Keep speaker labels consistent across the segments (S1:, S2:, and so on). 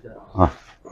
S1: ಹಾಂ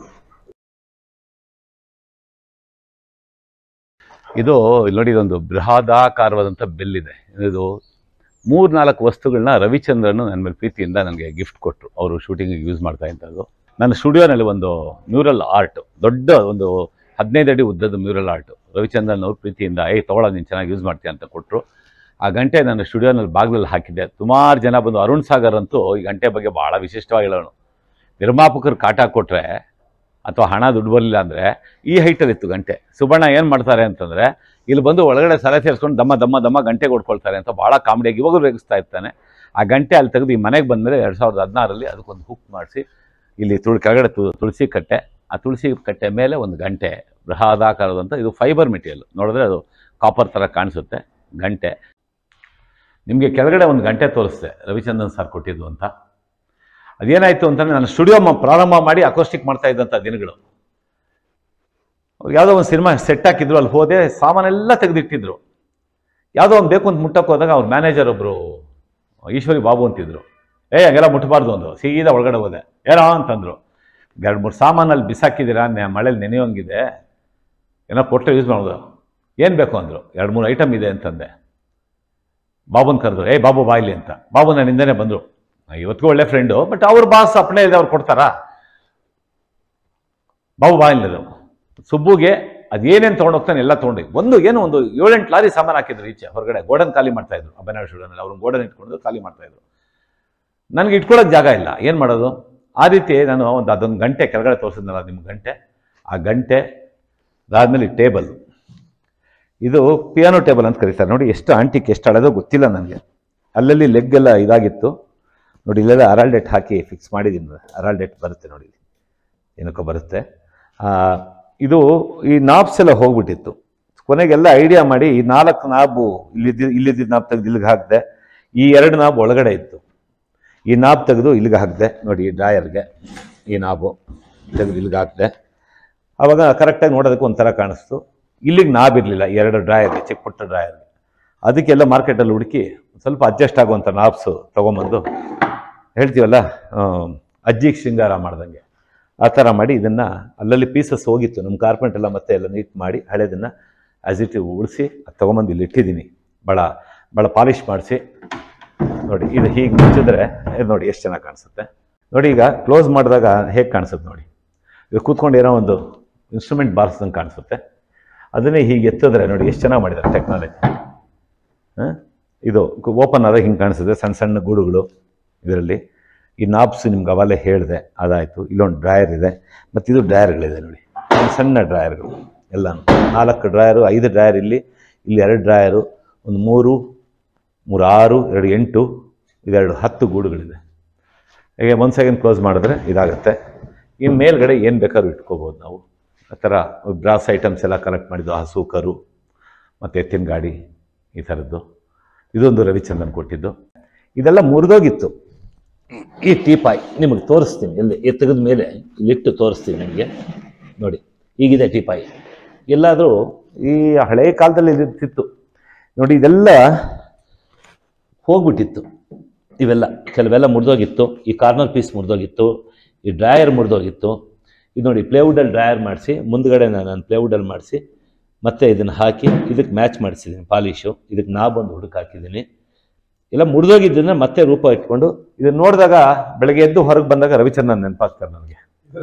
S1: ಇದು ಇಲ್ಲಿ ನೋಡಿ ಇದೊಂದು ಬೃಹದಾಕಾರವಾದಂಥ ಬೆಲ್ ಇದೆ ಇದು ಮೂರು ನಾಲ್ಕು ವಸ್ತುಗಳನ್ನ ರವಿಚಂದ್ರನ್ ನನ್ನ ಮೇಲೆ ಪ್ರೀತಿಯಿಂದ ನನಗೆ ಗಿಫ್ಟ್ ಕೊಟ್ಟರು ಅವರು ಶೂಟಿಂಗಿಗೆ ಯೂಸ್ ಮಾಡ್ತಾ ಇದ್ದದ್ದು ನನ್ನ ಸ್ಟುಡಿಯೋನಲ್ಲಿ ಒಂದು ಮ್ಯೂರಲ್ ಆರ್ಟ್ ದೊಡ್ಡ ಒಂದು ಹದಿನೈದು ಅಡಿ ಉದ್ದದ ಮ್ಯೂರಲ್ ಆರ್ಟ್ ರವಿಚಂದ್ರನ್ ಅವ್ರ ಪ್ರೀತಿಯಿಂದ ಏಯ್ ತಗೊಳ್ಳೋ ನೀನು ಚೆನ್ನಾಗಿ ಯೂಸ್ ಮಾಡ್ತೀಯ ಅಂತ ಕೊಟ್ಟರು ಆ ಗಂಟೆ ನನ್ನ ಸ್ಟುಡಿಯೋನಲ್ಲಿ ಬಾಗಿಲಲ್ಲಿ ಹಾಕಿದ್ದೆ ಸುಮಾರು ಜನ ಬಂದು ಅರುಣ್ ಸಾಗರ್ ಅಂತೂ ಈ ಗಂಟೆ ಬಗ್ಗೆ ಭಾಳ ವಿಶಿಷ್ಟವಾಗಿ ಹೇಳೋಣ ನಿರ್ಮಾಪಕರು ಕಾಟ ಕೊಟ್ಟರೆ ಅಥವಾ ಹಣ ದುಡ್ಡು ಬರಲಿಲ್ಲ ಅಂದರೆ ಈ ಹೈಟಲ್ಲಿ ಇತ್ತು ಗಂಟೆ ಸುಬಣ್ಣ ಏನು ಮಾಡ್ತಾರೆ ಅಂತಂದರೆ ಇಲ್ಲಿ ಬಂದು ಒಳಗಡೆ ಸಲ ಸೇರಿಸ್ಕೊಂಡು ದಮ್ಮ ದಮ್ಮ ದಮ್ಮ ಗಂಟೆ ಕೊಡ್ಕೊಳ್ತಾರೆ ಅಂತ ಭಾಳ ಕಾಮಿಡಿಯಾಗಿ ಇವಾಗಲೂ ರೇಗಿಸ್ತಾ ಇರ್ತಾನೆ ಆ ಗಂಟೆ ಅಲ್ಲಿ ತೆಗೆದು ಈ ಮನೆಗೆ ಬಂದಮೇಲೆ ಎರಡು ಸಾವಿರದ ಹದಿನಾರಲ್ಲಿ ಅದಕ್ಕೊಂದು ಹುಕ್ ಮಾಡಿಸಿ ಇಲ್ಲಿ ತುಳು ಕೆಳಗಡೆ ತು ತುಳಸಿ ಕಟ್ಟೆ ಆ ತುಳಸಿ ಕಟ್ಟೆ ಮೇಲೆ ಒಂದು ಗಂಟೆ ಬೃಹದಾಕಾರದಂಥ ಇದು ಫೈಬರ್ ಮೆಟೀರಿಯಲ್ ನೋಡಿದ್ರೆ ಅದು ಕಾಪರ್ ಥರ ಕಾಣಿಸುತ್ತೆ ಗಂಟೆ ನಿಮಗೆ ಕೆಳಗಡೆ ಒಂದು ಗಂಟೆ ತೋರಿಸ್ದೆ ರವಿಚಂದ್ರನ್ ಸರ್ ಕೊಟ್ಟಿದ್ದು ಅಂತ ಅದೇನಾಯಿತು ಅಂತಂದರೆ ನಾನು ಸ್ಟುಡಿಯೋ ಪ್ರಾರಂಭ ಮಾಡಿ ಅಕೋಸ್ಟಿಕ್ ಮಾಡ್ತಾ ಇದ್ದಂಥ ದಿನಗಳು ಯಾವುದೋ ಒಂದು ಸಿನಿಮಾ ಸೆಟ್ ಹಾಕಿದ್ರು ಅಲ್ಲಿ ಹೋದೆ ಸಾಮಾನೆಲ್ಲ ತೆಗೆದಿಟ್ಟಿದ್ರು ಯಾವುದೋ ಒಂದು ಬೇಕು ಅಂತ ಮುಟ್ಟಕ್ಕೆ ಹೋದಾಗ ಅವ್ರ ಮ್ಯಾನೇಜರ್ ಒಬ್ಬರು ಈಶ್ವರಿ ಬಾಬು ಅಂತಿದ್ರು ಏ ಹಂಗೆಲ್ಲ ಮುಟ್ಟಬಾರ್ದು ಅಂದರು ಸೀದಾ ಒಳಗಡೆ ಹೋದೆ ಏನೋ ಅಂತಂದರು ಎರಡು ಮೂರು ಸಾಮಾನಲ್ಲಿ ಬಿಸಾಕಿದ್ದೀರಾ ನೆ- ಮಳೇಲಿ ನೆನೆಯೋಂಗಿದೆ ಏನೋ ಕೊಟ್ಟರೆ ಯೂಸ್ ಮಾಡೋದು ಏನು ಬೇಕು ಅಂದರು ಎರಡು ಮೂರು ಐಟಮ್ ಇದೆ ಅಂತಂದೆ ಬಾಬುನ್ ಕರೆದ್ರು ಏಯ್ ಬಾಬು ಬಾಯ್ಲಿ ಅಂತ ಬಾಬು ನನ್ನ ಹಿಂದೆನೇ ಬಂದರು ಇವತ್ತಿಗೂ ಒಳ್ಳೆ ಫ್ರೆಂಡು ಬಟ್ ಅವ್ರ ಬಾಸ್ ಅಪ್ಪಣೆ ಇದೆ ಅವ್ರು ಕೊಡ್ತಾರಾ ಬಾಬು ಬಾಯಿಲ್ಲದು ಸುಬ್ಬುಗೆ ಅದೇನೇನು ತೊಗೊಂಡೋಗ್ತಾನೆ ಎಲ್ಲ ತೊಗೊಂಡು ಒಂದು ಏನು ಒಂದು ಏಳೆಂಟು ಲಾರಿ ಸಾಮಾನು ಹಾಕಿದ್ರು ಈಚೆ ಹೊರಗಡೆ ಗೋಡನ್ ಖಾಲಿ ಮಾಡ್ತಾ ಇದ್ರು ಅಬ್ಬನಾಳ್ ಸ್ಟುಡಿಯೋನಲ್ಲಿ ಅವ್ರು ಗೋಡನ್ ಇಟ್ಕೊಂಡು ಖಾಲಿ ಮಾಡ್ತಾ ಇದ್ರು ನನಗೆ ಇಟ್ಕೊಳ್ಳೋಕೆ ಜಾಗ ಇಲ್ಲ ಏನು ಮಾಡೋದು ಆ ರೀತಿ ನಾನು ಒಂದು ಅದೊಂದು ಗಂಟೆ ಕೆಳಗಡೆ ತೋರಿಸಿದ್ನಲ್ಲ ನಿಮ್ಮ ಗಂಟೆ ಆ ಗಂಟೆ ಅದಾದಮೇಲೆ ಈ ಟೇಬಲ್ ಇದು ಪಿಯಾನೋ ಟೇಬಲ್ ಅಂತ ಕರೀತಾರೆ ನೋಡಿ ಎಷ್ಟು ಆಂಟಿಕ್ ಎಷ್ಟು ಹಳೆದೋ ಗೊತ್ತಿಲ್ಲ ನನಗೆ ಅಲ್ಲಲ್ಲಿ ಲೆಗ್ ಎಲ್ಲ ಇದಾಗಿತ್ತು ನೋಡಿ ಇಲ್ಲೆಲ್ಲ ಅರಾಲ್ಡೆಟ್ ಹಾಕಿ ಫಿಕ್ಸ್ ಮಾಡಿದ್ದೀನಿ ಅರಾಲ್ಡೆಟ್ ಬರುತ್ತೆ ನೋಡಿ ಇಲ್ಲಿ. ಏನಕ್ಕೋ ಬರುತ್ತೆ ಆ, ಇದು ಈ ನಾಬ್ಸ್ ಎಲ್ಲ ಹೋಗ್ಬಿಟ್ಟಿತ್ತು ಕೊನೆಗೆಲ್ಲ ಐಡಿಯಾ ಮಾಡಿ ಈ ನಾಲ್ಕು ನಾಬು ಇಲ್ಲಿದ್ದ ಇಲ್ಲಿದ್ದ ನಾಬ್ ತೆಗೆದು ಇಲ್ಲಿಗೆ ಹಾಕಿದೆ ಈ ಎರಡು ನಾಬ್ ಒಳಗಡೆ ಇತ್ತು ಈ ನಾಬ್ ತೆಗೆದು ಇಲ್ಲಿಗೆ ಹಾಕಿದೆ ನೋಡಿ ಈ ಡ್ರಾಯರ್ಗೆ ಈ ನಾಬು ತೆಗೆದು ಇಲ್ಲಿಗೆ ಹಾಕಿದೆ ಆವಾಗ ಕರೆಕ್ಟಾಗಿ ನೋಡೋದಕ್ಕೆ ಒಂಥರ ಕಾಣಿಸ್ತು ಇಲ್ಲಿಗೆ ನಾಬ್ ಇರಲಿಲ್ಲ ಎರಡು ಡ್ರಾಯರ್ಗೆ ಚಿಕ್ಕ ಪುಟ್ಟ ಡ್ರಾಯರ್ಗೆ ಅದಕ್ಕೆಲ್ಲ ಮಾರ್ಕೆಟಲ್ಲಿ ಹುಡುಕಿ ಸ್ವಲ್ಪ ಅಡ್ಜಸ್ಟ್ ಆಗುವಂಥ ನಾಬ್ಸು ತೊಗೊಂಬಂದು ಹೇಳ್ತೀವಲ್ಲ ಆ, ಅಜ್ಜಿಗೆ ಶೃಂಗಾರ ಮಾಡ್ದಂಗೆ ಆ ಥರ ಮಾಡಿ ಇದನ್ನು ಅಲ್ಲಲ್ಲಿ ಪೀಸಸ್ ಹೋಗಿತ್ತು ನಮ್ಮ ಕಾರ್ಪೆಂಟ್ ಎಲ್ಲ ಮತ್ತೆ ಎಲ್ಲ ನೀಟ್ ಮಾಡಿ ಹಳೆದನ್ನು ಆ್ಯಸ್ ಇಟ್ ಉಳಿಸಿ ಅದು ತೊಗೊಂಬಂದು ಇಲ್ಲಿ ಇಟ್ಟಿದ್ದೀನಿ ಭಾಳ ಭಾಳ ಪಾಲಿಷ್ ಮಾಡಿಸಿ ನೋಡಿ ಇದು ಹೀಗೆ ಮುಚ್ಚಿದ್ರೆ ಇದು ನೋಡಿ ಎಷ್ಟು ಚೆನ್ನಾಗಿ ಕಾಣಿಸುತ್ತೆ ನೋಡಿ ಈಗ ಕ್ಲೋಸ್ ಮಾಡಿದಾಗ ಹೇಗೆ ಕಾಣಿಸುತ್ತೆ ನೋಡಿ ಇದು ಕೂತ್ಕೊಂಡು ಏನೋ ಒಂದು ಇನ್ಸ್ಟ್ರೂಮೆಂಟ್ ಬಾರಿಸ್ದಂಗೆ ಕಾಣಿಸುತ್ತೆ ಅದನ್ನೇ ಹೀಗೆ ಎತ್ತಿದ್ರೆ ನೋಡಿ ಎಷ್ಟು ಚೆನ್ನಾಗಿ ಮಾಡಿದ್ದಾರೆ ಟೆಕ್ನಾಲಜಿ ಇದು ಓಪನ್ ಆದಾಗ ಹಿಂಗೆ ಕಾಣಿಸುತ್ತೆ ಸಣ್ಣ ಸಣ್ಣ ಗೂಡುಗಳು ಇದರಲ್ಲಿ ಈ ನಾಬ್ಸ್ ನಿಮ್ಗೆ ಅವಾಗಲೇ ಹೇಳಿದೆ ಅದಾಯಿತು ಇಲ್ಲೊಂದು ಡ್ರಾಯರ್ ಇದೆ ಮತ್ತು ಇದು ಡ್ರಾಯರ್ಗಳಿದೆ ನೋಡಿ ಸಣ್ಣ ಸಣ್ಣ ಡ್ರಾಯರ್ಗಳು ಎಲ್ಲನೂ ನಾಲ್ಕು ಡ್ರಾಯರು ಐದು ಡ್ರಾಯರ್ ಇಲ್ಲಿ ಇಲ್ಲಿ ಎರಡು ಡ್ರಾಯರು ಒಂದು ಮೂರು ಮೂರು ಆರು ಎರಡು ಎಂಟು ಇದೆರಡು ಹತ್ತು ಗೂಡುಗಳಿದೆ ಹೀಗೆ ಒಂದು ಸೆಕೆಂಡ್ ಕ್ಲೋಸ್ ಮಾಡಿದ್ರೆ ಇದಾಗುತ್ತೆ ಇನ್ನು ಮೇಲ್ಗಡೆ ಏನು ಬೇಕಾದ್ರೂ ಇಟ್ಕೋಬೋದು ನಾವು ಆ ಥರ ಬ್ರಾಸ್ ಐಟಮ್ಸ್ ಎಲ್ಲ ಕಲೆಕ್ಟ್ ಮಾಡಿದ್ದು ಹಸು ಕರು ಮತ್ತು ಎತ್ತಿನ ಗಾಡಿ ಈ ಥರದ್ದು ಇದೊಂದು ರವಿಚಂದ್ರನ್ ಕೊಟ್ಟಿದ್ದು ಇದೆಲ್ಲ ಮುರಿದೋಗಿತ್ತು ಈ ಟೀಪಾಯ್ ನಿಮಗೆ ತೋರಿಸ್ತೀನಿ ಎಲ್ಲಿ ಎ ತೆಗೆದ ಮೇಲೆ ಇಲ್ಲಿಟ್ಟು ತೋರಿಸ್ತೀನಿ ನಿಮಗೆ ನೋಡಿ ಹೀಗಿದೆ ಟೀಪಾಯ್ ಎಲ್ಲಾದರೂ ಈ ಹಳೆಯ ಕಾಲದಲ್ಲಿ ಇರ್ತಿತ್ತು ನೋಡಿ ಇದೆಲ್ಲ ಹೋಗ್ಬಿಟ್ಟಿತ್ತು ಇವೆಲ್ಲ ಕೆಲವೆಲ್ಲ ಮುರಿದೋಗಿತ್ತು ಈ ಕಾರ್ನರ್ ಪೀಸ್ ಮುರಿದೋಗಿತ್ತು ಈ ಡ್ರಾಯರ್ ಮುರಿದೋಗಿತ್ತು ಇದು ನೋಡಿ ಪ್ಲೇವುಡಲ್ಲಿ ಡ್ರಾಯರ್ ಮಾಡಿಸಿ ಮುಂದ್ಗಡೆ ನಾನು ಪ್ಲೇವುಡಲ್ಲಿ ಮಾಡಿಸಿ ಮತ್ತೆ ಇದನ್ನು ಹಾಕಿ ಇದಕ್ಕೆ ಮ್ಯಾಚ್ ಮಾಡಿಸಿದ್ದೀನಿ ಪಾಲಿಶು ಇದಕ್ಕೆ ನಾ ಬಂದು ಹುಡುಕ್ ಹಾಕಿದ್ದೀನಿ ಎಲ್ಲ ಮುರಿದೋಗಿದ್ದನ್ನ ಮತ್ತೆ ರೂಪ ಇಟ್ಕೊಂಡು ಇದನ್ನ ನೋಡಿದಾಗ ಬೆಳಗ್ಗೆ ಎದ್ದು ಹೊರಗೆ ಬಂದಾಗ ರವಿಚಂದ್ರನ್ ನೆನಪಾಗ್ತಾರೆ ನನಗೆ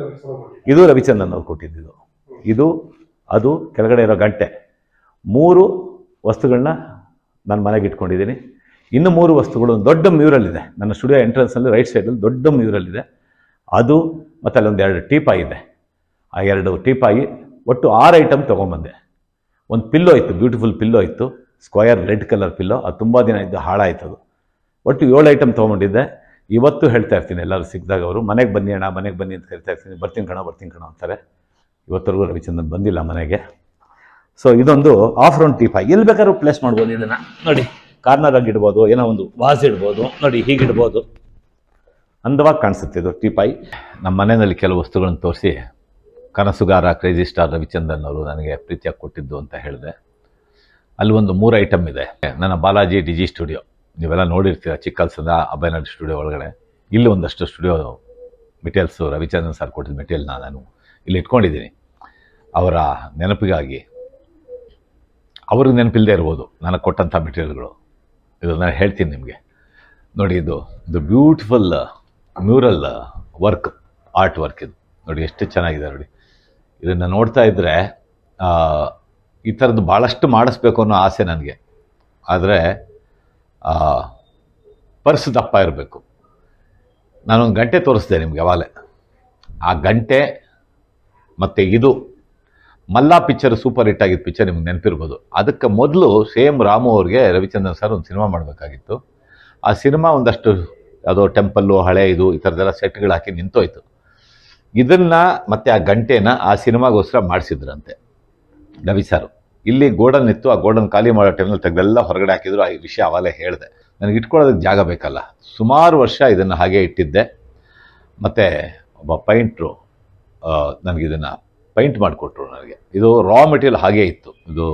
S1: ಇದು ರವಿಚಂದ್ರನ್ ಅವ್ರು ಕೊಟ್ಟಿದ್ದು ಇದು ಅದು ಕೆಳಗಡೆ ಇರೋ ಗಂಟೆ ಮೂರು ವಸ್ತುಗಳನ್ನ ನಾನು ಮನೆಗೆ ಇಟ್ಕೊಂಡಿದ್ದೀನಿ ಇನ್ನು ಮೂರು ವಸ್ತುಗಳು ಒಂದು ದೊಡ್ಡ ಮ್ಯೂರಲ್ ಇದೆ ನನ್ನ ಸ್ಟುಡಿಯೋ ಎಂಟ್ರೆನ್ಸಲ್ಲಿ ರೈಟ್ ಸೈಡಲ್ಲಿ ದೊಡ್ಡ ಮ್ಯೂರಲ್ ಇದೆ ಅದು ಮತ್ತು ಅಲ್ಲೊಂದು ಎರಡು ಟೀಪಾಯಿ ಇದೆ ಆ ಎರಡು ಟೀಪಾಯಿ ಒಟ್ಟು ಆರು ಐಟಮ್ ತೊಗೊಂಬಂದೆ ಒಂದು ಪಿಲ್ಲೋ ಇತ್ತು ಬ್ಯೂಟಿಫುಲ್ ಪಿಲ್ಲೋ ಇತ್ತು ಸ್ಕ್ವಯರ್ ರೆಡ್ ಕಲರ್ ಪಿಲ್ಲೋ ಅದು ತುಂಬ ದಿನ ಇದ್ದು ಹಾಳಾಯ್ತು ಅದು ಒಟ್ಟು ಏಳು ಐಟಮ್ ತೊಗೊಂಡಿದ್ದೆ ಇವತ್ತು ಹೇಳ್ತಾ ಇರ್ತೀನಿ ಎಲ್ಲರೂ ಸಿಕ್ಕಿದಾಗ ಅವರು ಮನೆಗೆ ಬನ್ನಿ ಅಣ್ಣ ಮನೆಗೆ ಬನ್ನಿ ಅಂತ ಹೇಳ್ತಾ ಇರ್ತೀನಿ ಬರ್ತೀನಿ ಕಣ ಬರ್ತೀನಿ ಕಣ ಅಂತಾರೆ ಇವತ್ತರೆಗೂ ರವಿಚಂದ್ರನ್ ಬಂದಿಲ್ಲ ಮನೆಗೆ ಸೊ ಇದೊಂದು ಆಫ್ ರೌಂಡ್ ಟೀಪಾಯ್ ಎಲ್ಲಿ ಬೇಕಾದ್ರೂ ಪ್ಲೇಸ್ ಮಾಡ್ಬೋದು ಇದನ್ನು ನೋಡಿ ಕಾರ್ನರ್ ಆಗಿ ಇಡ್ಬೋದು ಏನೋ ಒಂದು ವಾಸ್ ಇಡ್ಬೋದು ನೋಡಿ ಹೀಗೆ ಇಡ್ಬೋದು ಅಂದವಾಗಿ ಕಾಣಿಸುತ್ತೆ ಇದು ಟೀಪಾಯ್ ನಮ್ಮ ಮನೆಯಲ್ಲಿ ಕೆಲವು ವಸ್ತುಗಳನ್ನು ತೋರಿಸಿ ಕನಸುಗಾರ ಕ್ರೇಜಿ ಸ್ಟಾರ್ ರವಿಚಂದ್ರನ್ ಅವರು ನನಗೆ ಪ್ರೀತಿಯಾಗಿ ಕೊಟ್ಟಿದ್ದು ಅಂತ ಹೇಳಿದೆ ಅಲ್ಲಿ ಒಂದು ಮೂರು ಐಟಮ್ ಇದೆ ನನ್ನ ಬಾಲಾಜಿ ಡಿಜಿ ಸ್ಟುಡಿಯೋ ನೀವೆಲ್ಲ ನೋಡಿರ್ತೀರ ಚಿಕ್ಕಲ್ಸದ ಅಭಯನಗರ್ ಸ್ಟುಡಿಯೋ ಒಳಗಡೆ ಇಲ್ಲಿ ಒಂದಷ್ಟು ಸ್ಟುಡಿಯೋ ಮೆಟೀರಿಯಲ್ಸು ರವಿಚಂದ್ರನ್ ಸರ್ ಕೊಟ್ಟಿದ್ದ ಮೆಟೀರಿಯಲ್ನ ನಾನು ಇಲ್ಲಿ ಇಟ್ಕೊಂಡಿದ್ದೀನಿ ಅವರ ನೆನಪಿಗಾಗಿ ಅವ್ರಿಗೆ ನೆನಪಿಲ್ಲದೆ ಇರ್ಬೋದು ನನಗೆ ಕೊಟ್ಟಂಥ ಮೆಟೀರಿಯಲ್ಗಳು ಇದು ನಾನು ಹೇಳ್ತೀನಿ ನಿಮಗೆ ನೋಡಿ ಇದು ಇದು beautiful mural work art work ಇದು ನೋಡಿ ಎಷ್ಟು ಚೆನ್ನಾಗಿದೆ ನೋಡಿ ಇದನ್ನು ನೋಡ್ತಾ ಇದ್ದರೆ ಈ ಥರದ್ದು ಭಾಳಷ್ಟು ಮಾಡಿಸ್ಬೇಕು ಅನ್ನೋ ಆಸೆ ನನಗೆ ಆದರೆ ಪರ್ಸ್ ದಪ್ಪ ಇರಬೇಕು ನಾನೊಂದು ಗಂಟೆ ತೋರಿಸ್ದೆ ನಿಮ್ಗೆ ಯಾವಾಗಲೇ ಆ ಗಂಟೆ ಮತ್ತು ಇದು ಮಲ್ಲ ಪಿಕ್ಚರ್ ಸೂಪರ್ ಹಿಟ್ ಆಗಿದ್ದ ಪಿಕ್ಚರ್ ನಿಮ್ಗೆ ನೆನಪಿರ್ಬೋದು ಅದಕ್ಕೆ ಮೊದಲು ಸೇಮ್ ರಾಮು ಅವ್ರಿಗೆ ರವಿಚಂದ್ರನ್ ಸರ್ ಒಂದು ಸಿನಿಮಾ ಮಾಡಬೇಕಾಗಿತ್ತು ಆ ಸಿನಿಮಾ ಒಂದಷ್ಟು ಯಾವುದೋ ಟೆಂಪಲ್ಲು ಹಳೆ ಇದು ಈ ಥರದ್ದೆಲ್ಲ ಸೆಟ್ಗಳು ಹಾಕಿ ನಿಂತೋಯ್ತು ಇದನ್ನ ಮತ್ತೆ ಆ ಗಂಟೆನ ಆ ಸಿನಿಮಾಗೋಸ್ಕರ ಮಾಡಿಸಿದ್ರಂತೆ ರವಿ ಸರ್ ಇಲ್ಲಿ ಗೋಡನ್ ಇತ್ತು ಆ ಗೋಡನ್ ಖಾಲಿ ಮಾಡೋ ಟೈಮಲ್ಲಿ ತೆಗೆದೆಲ್ಲ ಹೊರಗಡೆ ಹಾಕಿದ್ರು ಆ ವಿಷಯ ಅವಾಗಲೇ ಹೇಳಿದೆ ನನಗೆ ಇಟ್ಕೊಳ್ಳೋದಕ್ಕೆ ಜಾಗ ಬೇಕಲ್ಲ ಸುಮಾರು ವರ್ಷ ಇದನ್ನು ಹಾಗೆ ಇಟ್ಟಿದ್ದೆ ಮತ್ತು ಒಬ್ಬ ಪೈಂಟ್ರು ನನಗಿದನ್ನು ಪೈಂಟ್ ಮಾಡಿಕೊಟ್ರು ನನಗೆ ಇದು ರಾ ಮೆಟೀರಿಯಲ್ ಹಾಗೇ ಇತ್ತು ಇದು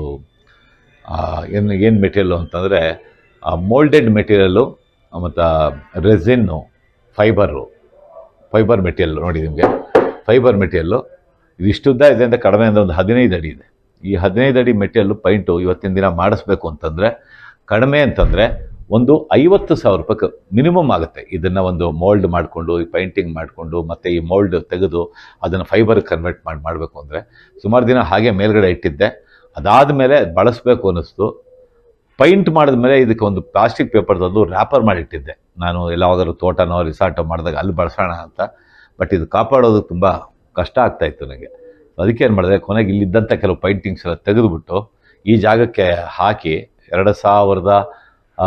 S1: ಏನು ಏನು ಮೆಟೀರಿಯಲ್ಲು ಅಂತಂದರೆ ಮೋಲ್ಡೆಡ್ ಮೆಟೀರಿಯಲ್ಲು ಮತ್ತು ರೆಸಿನ್ನು ಫೈಬರು ಫೈಬರ್ ಮೆಟೀರಿಯಲ್ ನೋಡಿ ನಿಮಗೆ ಫೈಬರ್ ಮೆಟೀರಿಯಲ್ಲು ಇದು ಇಷ್ಟುದ್ದ ಇದೆ ಅಂತ ಕಡಿಮೆ ಅಂದರೆ ಒಂದು ಹದಿನೈದು ಅಡಿ ಇದೆ ಈ ಹದಿನೈದು ಅಡಿ ಮೆಟೀರಿಯಲ್ಲು ಪೈಂಟು ಇವತ್ತಿನ ದಿನ ಮಾಡಿಸ್ಬೇಕು ಅಂತಂದರೆ ಕಡಿಮೆ ಅಂತಂದರೆ ಒಂದು ಐವತ್ತು ಸಾವಿರ ರೂಪಾಯಿ ಮಿನಿಮಮ್ ಆಗುತ್ತೆ ಇದನ್ನು ಒಂದು ಮೋಲ್ಡ್ ಮಾಡಿಕೊಂಡು ಈ ಪೈಂಟಿಂಗ್ ಮಾಡಿಕೊಂಡು ಮತ್ತು ಈ ಮೋಲ್ಡ್ ತೆಗೆದು ಅದನ್ನು ಫೈಬರ್ ಕನ್ವರ್ಟ್ ಮಾಡಿ ಮಾಡಬೇಕು ಅಂದರೆ ಸುಮಾರು ದಿನ ಹಾಗೆ ಮೇಲ್ಗಡೆ ಇಟ್ಟಿದ್ದೆ ಅದಾದ ಮೇಲೆ ಬಳಸಬೇಕು ಅನ್ನಿಸ್ತು ಪೈಂಟ್ ಮಾಡಿದ ಮೇಲೆ ಇದಕ್ಕೆ ಒಂದು ಪ್ಲಾಸ್ಟಿಕ್ ಪೇಪರ್ದೊಂದು ರ್ಯಾಪರ್ ಮಾಡಿಟ್ಟಿದ್ದೆ ನಾನು ಎಲ್ಲವಾದರೂ ತೋಟನೋ ರಿಸಾರ್ಟೋ ಮಾಡಿದಾಗ ಅಲ್ಲಿ ಬಳಸೋಣ ಅಂತ ಬಟ್ ಇದು ಕಾಪಾಡೋದು ತುಂಬ ಕಷ್ಟ ಆಗ್ತಾ ಇತ್ತು ನನಗೆ ಅದಕ್ಕೆ ಏನು ಮಾಡಿದೆ ಕೊನೆಗೆ ಇಲ್ಲಿದ್ದಂಥ ಕೆಲವು ಪೈಂಟಿಂಗ್ಸ್ ಎಲ್ಲ ತೆಗೆದುಬಿಟ್ಟು ಈ ಜಾಗಕ್ಕೆ ಹಾಕಿ ಎರಡು ಸಾವಿರದ ಆ,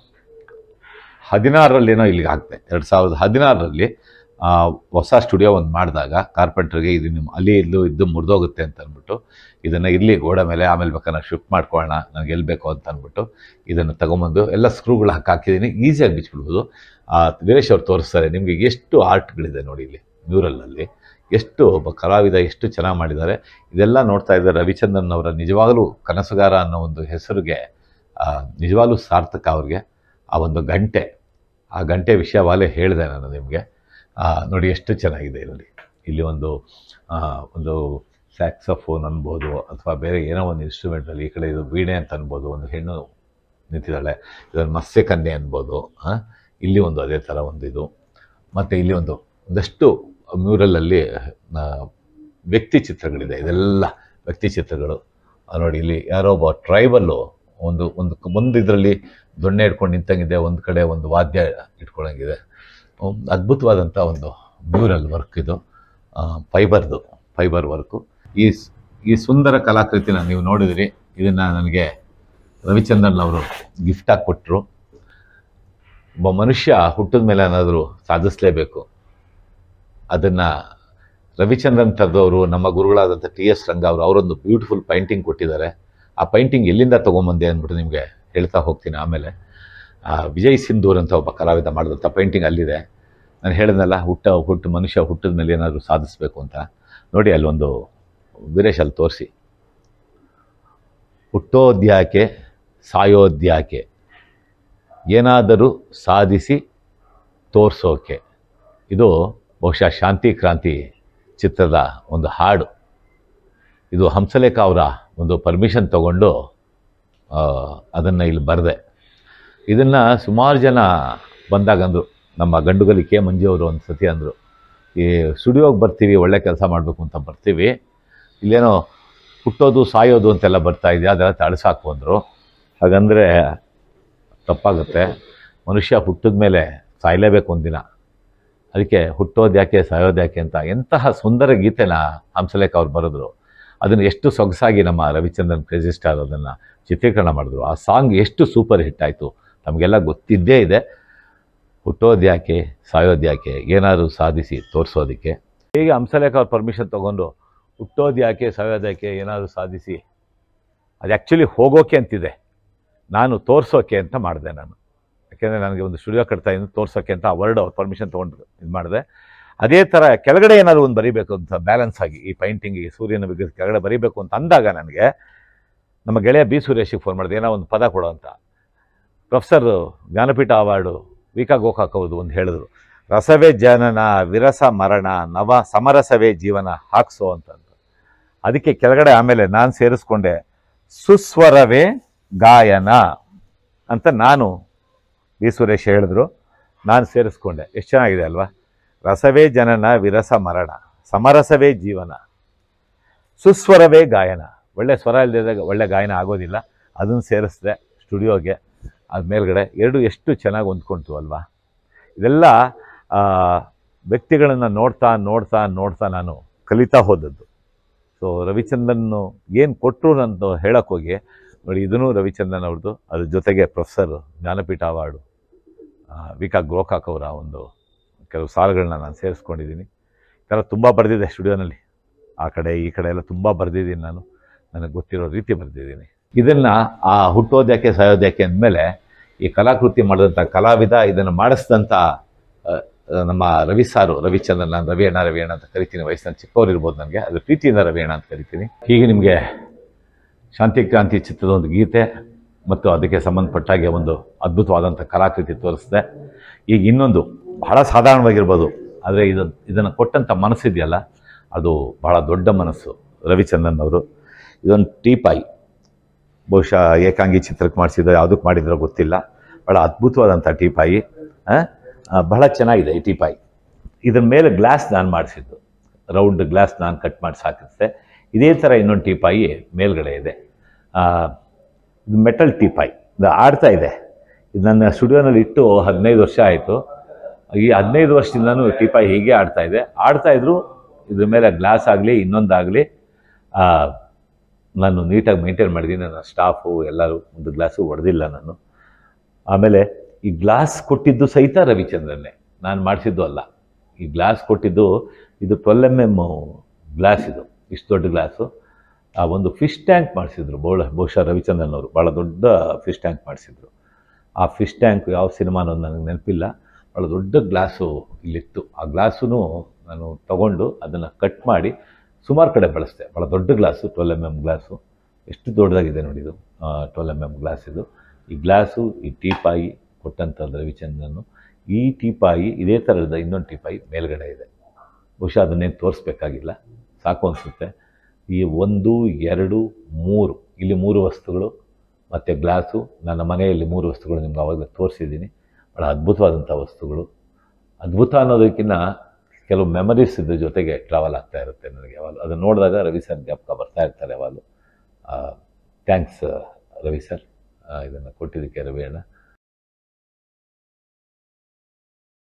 S1: ಹದಿನಾರರಲ್ಲೇನೋ ಇಲ್ಲಿಗೆ ಹಾಕ್ತೆ ಎರಡು ಸಾವಿರದ ಹದಿನಾರರಲ್ಲಿ ಆ, ಹೊಸ ಸ್ಟುಡಿಯೋ ಒಂದು ಮಾಡಿದಾಗ ಕಾರ್ಪೆಂಟ್ರಿಗೆ ಇದು ನಿಮ್ಮ ಅಲ್ಲಿ ಇಲ್ಲೂ ಇದ್ದು ಮುರಿದೋಗುತ್ತೆ ಅಂತ ಅಂದ್ಬಿಟ್ಟು ಇದನ್ನು ಇರಲಿ ಗೋಡೆ ಮೇಲೆ ಆಮೇಲೆ ಬೇಕಾದ್ರೆ ಶಿಫ್ಟ್ ಮಾಡ್ಕೊಳ್ಳೋಣ ನನಗೆ ಎಲ್ಲಿ ಬೇಕು ಅಂತ ಅಂದ್ಬಿಟ್ಟು ಇದನ್ನು ತಗೊಂಬಂದು ಎಲ್ಲ ಸ್ಕ್ರೂಗಳು ಹಾಕಿ ಹಾಕಿದ್ದೀನಿ ಈಸಿಯಾಗಿ ಬಿಚ್ಬಿಡ್ಬೋದು ಆ, ವೀರೇಶ್ ಅವ್ರು ತೋರಿಸ್ತಾರೆ ನಿಮಗೆ ಎಷ್ಟು ಆರ್ಟ್ಗಳಿದೆ ನೋಡಿ ಇಲ್ಲಿ ಮ್ಯೂರಲ್ನಲ್ಲಿ ಎಷ್ಟು ಒಬ್ಬ ಕಲಾವಿದ ಎಷ್ಟು ಚೆನ್ನಾಗಿ ಮಾಡಿದ್ದಾರೆ ಇದೆಲ್ಲ ನೋಡ್ತಾ ಇದ್ದಾರೆ ರವಿಚಂದ್ರನ್ ಅವರ ನಿಜವಾಗಲೂ ಕನಸುಗಾರ ಅನ್ನೋ ಒಂದು ಹೆಸರಿಗೆ ಆ, ನಿಜವಾಗ್ಲೂ ಸಾರ್ಥಕ ಅವ್ರಿಗೆ ಆ ಒಂದು ಗಂಟೆ ಆ ಗಂಟೆ ವಿಷಯವಾಗಲೇ ಹೇಳಿದೆ ನಾನು ನಿಮಗೆ ನೋಡಿ ಎಷ್ಟು ಚೆನ್ನಾಗಿದೆ ಇಲ್ಲಿ ಇಲ್ಲಿ ಒಂದು ಆ, ಒಂದು ಸ್ಯಾಕ್ಸಫೋನ್ ಅನ್ಬೋದು ಅಥವಾ ಬೇರೆ ಏನೋ ಒಂದು ಇನ್ಸ್ಟ್ರೂಮೆಂಟಲ್ಲಿ ಈ ಕಡೆ ಇದು ವೀಣೆ ಅಂತ ಅನ್ಬೋದು ಒಂದು ಹೆಣ್ಣು ನಿಂತಿದ್ದಾಳೆ ಇದನ್ನು ಮತ್ಸ್ಯಕನ್ಯೆ ಅನ್ಬೋದು ಆ, ಇಲ್ಲಿ ಒಂದು ಅದೇ ಥರ ಒಂದು ಇದು ಮತ್ತು ಇಲ್ಲಿ ಒಂದು ಒಂದಷ್ಟು ಮ್ಯೂರಲಲ್ಲಿ ಆ, ವ್ಯಕ್ತಿ ಚಿತ್ರಗಳಿದೆ ಇದೆಲ್ಲ ವ್ಯಕ್ತಿ ಚಿತ್ರಗಳು ಆ, ನೋಡಿ ಇಲ್ಲಿ ಯಾರೋ ಒಬ್ಬ ಟ್ರೈಬಲ್ಲು ಒಂದು ಒಂದು ಒಂದು ಇದರಲ್ಲಿ ದೊಣ್ಣೆ ಇಟ್ಕೊಂಡು ನಿಂತಂಗಿದೆ ಒಂದು ಕಡೆ ಒಂದು ವಾದ್ಯ ಇಟ್ಕೊಳ್ಳಂಗಿದೆ ಒಂದು ಅದ್ಭುತವಾದಂಥ ಒಂದು ಮ್ಯೂರಲ್ ವರ್ಕ್ ಇದು ಫೈಬರ್ದು ಫೈಬರ್ ವರ್ಕು ಈ ಸ್- ಈ ಸುಂದರ ಕಲಾಕೃತಿನ ನೀವು ನೋಡಿದಿರಿ ಇದನ್ನು ನನಗೆ ರವಿಚಂದ್ರನ್ ಅವರು ಗಿಫ್ಟಾಗಿ ಕೊಟ್ಟರು ಒಬ್ಬ ಮನುಷ್ಯ ಹುಟ್ಟಿದ ಮೇಲೆ ಏನಾದರೂ ಸಾಧಿಸಲೇಬೇಕು ಅದನ್ನು ರವಿಚಂದ್ರನ್ ಥರದವರು ನಮ್ಮ ಗುರುಗಳಾದಂಥ ಟಿ ಎಸ್ ರಂಗ ಅವರು ಅವರೊಂದು ಬ್ಯೂಟಿಫುಲ್ ಪೈಂಟಿಂಗ್ ಕೊಟ್ಟಿದ್ದಾರೆ ಆ ಪೈಂಟಿಂಗ್ ಎಲ್ಲಿಂದ ತೊಗೊಂಬಂದೆ ಅಂದ್ಬಿಟ್ಟು ನಿಮಗೆ ಹೇಳ್ತಾ ಹೋಗ್ತೀನಿ ಆಮೇಲೆ ಆ, ವಿಜಯ್ ಸಿಂಧೂರ್ ಅಂತ ಒಬ್ಬ ಕಲಾವಿದ ಮಾಡಿದಂಥ ಪೈಂಟಿಂಗ್ ಅಲ್ಲಿದೆ ನಾನು ಹೇಳಿದ್ನಲ್ಲ ಹುಟ್ಟ ಹುಟ್ಟು ಮನುಷ್ಯ ಹುಟ್ಟಿದ ಮೇಲೆ ಏನಾದರೂ ಸಾಧಿಸಬೇಕು ಅಂತ ನೋಡಿ ಅಲ್ಲೊಂದು ವೀರೇಶ್ ಅಲ್ಲಿ ತೋರಿಸಿ ಹುಟ್ಟೋದ್ಯಾಕೆ ಸಾಯೋದ್ಯಾಕೆ ಏನಾದರೂ ಸಾಧಿಸಿ ತೋರಿಸೋಕೆ ಇದು ಬಹುಶಃ ಶಾಂತಿ ಕ್ರಾಂತಿ ಚಿತ್ರದ ಒಂದು ಹಾಡು ಇದು ಹಂಸಲೇಖ ಅವರ ಒಂದು ಪರ್ಮಿಷನ್ ತಗೊಂಡು ಅದನ್ನು ಇಲ್ಲಿ ಬರೆದೆ ಇದನ್ನು ಸುಮಾರು ಜನ ಬಂದಾಗ ಅಂದರು ನಮ್ಮ ಗಂಡುಗಲಿ ಕೆ ಮಂಜು ಅವರು ಒಂದು ಸತಿ ಅಂದರು ಈ ಸ್ಟುಡಿಯೋಗೆ ಬರ್ತೀವಿ ಒಳ್ಳೆ ಕೆಲಸ ಮಾಡಬೇಕು ಅಂತ ಬರ್ತೀವಿ ಇಲ್ಲೇನೋ ಹುಟ್ಟೋದು ಸಾಯೋದು ಅಂತೆಲ್ಲ ಬರ್ತಾ ಇದೆಯಾ ಅದೆಲ್ಲ ತಳಸಾಕು ಅಂದರು ಹಾಗಂದರೆ ತಪ್ಪಾಗುತ್ತೆ ಮನುಷ್ಯ ಹುಟ್ಟಿದ ಮೇಲೆ ಸಾಯಲೇಬೇಕು ಒಂದಿನ ಅದಕ್ಕೆ ಹುಟ್ಟೋದು ಯಾಕೆ ಸಾಯೋದು ಯಾಕೆ ಅಂತ ಎಂತಹ ಸುಂದರ ಗೀತೆನ ಹಂಸಲೇಖ ಅವ್ರು ಬರೆದ್ರು ಅದನ್ನು ಎಷ್ಟು ಸೊಗಸಾಗಿ ನಮ್ಮ ರವಿಚಂದ್ರನ್ ಕ್ರೇಜಿ ಸ್ಟಾರ್ ಅದನ್ನು ಚಿತ್ರೀಕರಣ ಮಾಡಿದ್ರು ಆ ಸಾಂಗ್ ಎಷ್ಟು ಸೂಪರ್ ಹಿಟ್ ಆಯಿತು ನಮಗೆಲ್ಲ ಗೊತ್ತಿದ್ದೇ ಇದೆ ಹುಟ್ಟೋದು ಯಾಕೆ ಸಾಯೋದು ಯಾಕೆ ಏನಾದರೂ ಸಾಧಿಸಿ ತೋರಿಸೋದಕ್ಕೆ ಹೇಗೆ ಹಂಸಲೇಖ ಅವ್ರ ಪರ್ಮಿಷನ್ ತೊಗೊಂಡು ಹುಟ್ಟೋದು ಯಾಕೆ ಸಾಯೋದು ಯಾಕೆ ಏನಾದರೂ ಸಾಧಿಸಿ ಅದು ಆ್ಯಕ್ಚುಲಿ ಹೋಗೋಕೆ ಅಂತಿದೆ ನಾನು ತೋರಿಸೋಕೆ ಅಂತ ಮಾಡಿದೆ ನಾನು ಯಾಕೆಂದರೆ ನನಗೆ ಒಂದು ಸ್ಟುಡಿಯೋ ಕಟ್ತಾ ಇದ್ದು ತೋರ್ಸೋಕ್ಕೆ ಅಂತ ಆ ವರ್ಡ್ ಅವ್ರ ಪರ್ಮಿಷನ್ ತೊಗೊಂಡು ಇದು ಮಾಡಿದೆ ಅದೇ ಥರ ಕೆಳಗಡೆ ಏನಾದರೂ ಒಂದು ಬರೀಬೇಕು ಅಂತ ಬ್ಯಾಲೆನ್ಸ್ ಆಗಿ ಈ ಪೈಂಟಿಂಗಿಗೆ ಸೂರ್ಯನ ವಿಗ್ರಹ ಕೆಳಗಡೆ ಬರೀಬೇಕು ಅಂತ ಅಂದಾಗ ನನಗೆ ನಮ್ಮ ಗೆಳೆಯ ಬಿ ಸುರೇಶಿಗೆ ಫೋನ್ ಮಾಡಿದೆ ಏನೋ ಒಂದು ಪದ ಕೊಡೋ ಅಂತ ಪ್ರೊಫೆಸರ್ ಜ್ಞಾನಪೀಠ ಅವಾರ್ಡು ವಿ ಕ ಗೋಕಾಕ್ ಅವ್ರದ್ದು ಒಂದು ಹೇಳಿದ್ರು ರಸವೇ ಜನನ ವಿರಸ ಮರಣ ನವ ಸಮರಸವೇ ಜೀವನ ಹಾಕ್ಸೋ ಅಂತಂದು ಅದಕ್ಕೆ ಕೆಳಗಡೆ ಆಮೇಲೆ ನಾನು ಸೇರಿಸ್ಕೊಂಡೆ ಸುಸ್ವರವೇ ಗಾಯನ ಅಂತ ನಾನು ಬಿ ಸುರೇಶ್ ಹೇಳಿದ್ರು ನಾನು ಸೇರಿಸ್ಕೊಂಡೆ ಎಷ್ಟು ಚೆನ್ನಾಗಿದೆ ಅಲ್ವಾ ರಸವೇ ಜನನ ವಿರಸ ಮರಣ ಸಮರಸವೇ ಜೀವನ ಸುಸ್ವರವೇ ಗಾಯನ ಒಳ್ಳೆ ಸ್ವರ ಇಲ್ಲದಾಗ ಒಳ್ಳೆ ಗಾಯನ ಆಗೋದಿಲ್ಲ ಅದನ್ನು ಸೇರಿಸಿದೆ ಸ್ಟುಡಿಯೋಗೆ ಅದ ಮೇಲ್ಗಡೆ ಎರಡು ಎಷ್ಟು ಚೆನ್ನಾಗಿ ಹೊಂದ್ಕೊಂತು ಅಲ್ವಾ ಇದೆಲ್ಲ ಆ, ವ್ಯಕ್ತಿಗಳನ್ನು ನೋಡ್ತಾ ನೋಡ್ತಾ ನೋಡ್ತಾ ನಾನು ಕಲಿತಾ ಹೋದದ್ದು ಸೊ ರವಿಚಂದ್ರನ್ ಏನು ಕೊಟ್ಟರು ನಂದು ಹೇಳಕ್ಕೆ ಹೋಗಿ ನೋಡಿ ಇದನ್ನು ರವಿಚಂದ್ರನ್ ಅವ್ರದ್ದು ಅದ್ರ ಜೊತೆಗೆ professor Jnanpith award V K Gokak ಅವರ ಒಂದು ಕೆಲವು ಸಾಲುಗಳನ್ನ ನಾನು ಸೇರಿಸ್ಕೊಂಡಿದ್ದೀನಿ ಈ ಥರ ತುಂಬ ಬರೆದಿದೆ ಸ್ಟುಡಿಯೋನಲ್ಲಿ ಆ ಕಡೆ ಈ ಕಡೆ ಎಲ್ಲ ತುಂಬ ಬರೆದಿದ್ದೀನಿ ನಾನು ನನಗೆ ಗೊತ್ತಿರೋ ರೀತಿ ಬರೆದಿದ್ದೀನಿ ಇದನ್ನು ಆ ಹುಟ್ಟೋದ್ಯಾಕೆ ಸಾಯೋದ್ಯಾಕೆ ಅಂದಮೇಲೆ ಈ ಕಲಾಕೃತಿ ಮಾಡಿದಂಥ ಕಲಾವಿದ ಇದನ್ನು ಮಾಡಿಸಿದಂಥ ಆ, ನಮ್ಮ ರವಿ ಸಾರು ರವಿಚಂದ್ರನ್ ನಾನು ರವಿ ಅಣ್ಣ ರವಿ ಅಣ್ಣ ಅಂತ ಕರಿತೀನಿ ವಯಸ್ಸಿನ ಚಿಕ್ಕವ್ರು ಇರ್ಬೋದು ನನಗೆ ಅದು ಪ್ರೀತಿಯಿಂದ ರವಿ ಅಣ್ಣ ಅಂತ ಕರಿತೀನಿ ಹೀಗೆ ನಿಮಗೆ ಶಾಂತಿ ಕ್ರಾಂತಿ ಚಿತ್ರದ ಒಂದು ಗೀತೆ ಮತ್ತು ಅದಕ್ಕೆ ಸಂಬಂಧಪಟ್ಟಾಗೆ ಒಂದು ಅದ್ಭುತವಾದಂಥ ಕಲಾಕೃತಿ ತೋರಿಸಿದೆ ಈಗ ಇನ್ನೊಂದು ಬಹಳ ಸಾಧಾರಣವಾಗಿರ್ಬೋದು ಆದರೆ ಇದು ಇದನ್ನು ಕೊಟ್ಟಂಥ ಮನಸ್ಸಿದೆಯಲ್ಲ ಅದು ಬಹಳ ದೊಡ್ಡ ಮನಸ್ಸು ರವಿಚಂದ್ರನ್ ಅವರು ಇದೊಂದು ಟೀಪಾಯಿ ಬಹುಶಃ ಏಕಾಂಗಿ ಚಿತ್ರಕ್ಕೆ ಮಾಡಿಸಿದ ಯಾವುದಕ್ಕೆ ಮಾಡಿದ್ರೋ ಗೊತ್ತಿಲ್ಲ ಭಾಳ ಅದ್ಭುತವಾದಂಥ ಟೀಪಾಯಿ ಆ? ಆ, ಬಹಳ ಚೆನ್ನಾಗಿದೆ ಈ ಟೀಪಾಯಿ ಇದ್ರ ಮೇಲೆ ಗ್ಲಾಸ್ ನಾನು ಮಾಡಿಸಿದ್ದು ರೌಂಡ್ ಗ್ಲಾಸ್ ನಾನು ಕಟ್ ಮಾಡಿ ಸಾಕಿಸ್ದೆ ಇದೇ ಥರ ಇನ್ನೊಂದು ಟೀಪಾಯಿ ಮೇಲ್ಗಡೆ ಇದೆ ಆ, ಇದು ಮೆಟಲ್ ಟೀಪಾಯಿ ಇದು ಆಡ್ತಾ ಇದೆ ಇದು ನನ್ನ ಸ್ಟುಡಿಯೋನಲ್ಲಿ ಇಟ್ಟು ಹದಿನೈದು ವರ್ಷ ಆಯಿತು ಈ ಹದಿನೈದು ವರ್ಷದಿಂದನೂ ಟೀಪಾಯಿ ಹೀಗೆ ಆಡ್ತಾ ಇದೆ ಆಡ್ತಾ ಇದ್ರು ಇದ್ರ ಮೇಲೆ ಗ್ಲಾಸ್ ಆಗಲಿ ಇನ್ನೊಂದಾಗಲಿ ನಾನು ನೀಟಾಗಿ ಮೇಂಟೈನ್ ಮಾಡಿದ್ದೀನಿ ನನ್ನ ಸ್ಟಾಫು ಎಲ್ಲರೂ ಒಂದು ಗ್ಲಾಸು ಹೊಡೆದಿಲ್ಲ ನಾನು ಆಮೇಲೆ ಈ ಗ್ಲಾಸ್ ಕೊಟ್ಟಿದ್ದು ಸಹಿತ ರವಿಚಂದ್ರನ್ನೇ ನಾನು ಮಾಡಿಸಿದ್ದು ಅಲ್ಲ ಈ ಗ್ಲಾಸ್ ಕೊಟ್ಟಿದ್ದು ಇದು ಟ್ವೆಲ್ ಎಮ್ ಎಮ್ ಗ್ಲಾಸ್ ಇದು ಇಷ್ಟು ದೊಡ್ಡ ಗ್ಲಾಸು ಆ ಒಂದು ಫಿಶ್ ಟ್ಯಾಂಕ್ ಮಾಡಿಸಿದ್ರು ಬಹುಳ ಬಹುಶಃ ರವಿಚಂದ್ರನ್ ಅವರು ಭಾಳ ದೊಡ್ಡ ಫಿಶ್ ಟ್ಯಾಂಕ್ ಮಾಡಿಸಿದ್ರು ಆ ಫಿಶ್ ಟ್ಯಾಂಕ್ ಯಾವ ಸಿನಿಮಾ ಅನ್ನೋದು ನನಗೆ ನೆನಪಿಲ್ಲ ಭಾಳ ದೊಡ್ಡ ಗ್ಲಾಸು ಇಲ್ಲಿತ್ತು ಆ ಗ್ಲಾಸು ನಾನು ತಗೊಂಡು ಅದನ್ನು ಕಟ್ ಮಾಡಿ ಸುಮಾರು ಕಡೆ ಬಳಸಿದೆ ಭಾಳ ದೊಡ್ಡ glass twelve M M glass ಎಷ್ಟು ದೊಡ್ಡದಾಗಿದೆ ನೋಡಿ ಇದು ಟ್ವೆಲ್ ಎಮ್ ಎಮ್ ಗ್ಲಾಸ್ ಇದು ಈ ಗ್ಲಾಸು ಈ ಟೀಪಾಯಿ ಕೊಟ್ಟಂಥದ್ದು ರವಿಚಂದ್ರನು ಈ ಟೀಪಾಯಿ ಇದೇ ಥರದ ಇನ್ನೊಂದು ಟೀಪಾಯಿ ಮೇಲ್ಗಡೆ ಇದೆ ಬಹುಶಃ ಅದನ್ನೇನು ತೋರಿಸ್ಬೇಕಾಗಿಲ್ಲ ಸಾಕು ಅನಿಸುತ್ತೆ ಈ ಒಂದು ಎರಡು ಮೂರು ಇಲ್ಲಿ ಮೂರು ವಸ್ತುಗಳು ಮತ್ತು ಗ್ಲಾಸು ನನ್ನ ಮನೆಯಲ್ಲಿ ಮೂರು ವಸ್ತುಗಳು ನಿಮ್ಗೆ ಆವಾಗಲೇ ತೋರಿಸಿದ್ದೀನಿ ಭಾಳ ಅದ್ಭುತವಾದಂಥ ವಸ್ತುಗಳು ಅದ್ಭುತ ಅನ್ನೋದಕ್ಕಿಂತ ಕೆಲವು ಮೆಮರೀಸ್ ಇದ್ರ ಜೊತೆಗೆ ಟ್ರಾವೆಲ್ ಆಗ್ತಾ ಇರುತ್ತೆ ನನಗೆ ಯಾವಾಗಲೂ ಅದನ್ನು ನೋಡಿದಾಗ ರವಿ ಸರ್ ಜ್ಞಾಪಕ ಬರ್ತಾ ಇರ್ತಾರೆ ಯಾವಾಗಲೂ ಥ್ಯಾಂಕ್ಸ್ ರವಿ ಸರ್ ಇದನ್ನು ಕೊಟ್ಟಿದ್ದಕ್ಕೆ ರವಿ ಅಣ್ಣ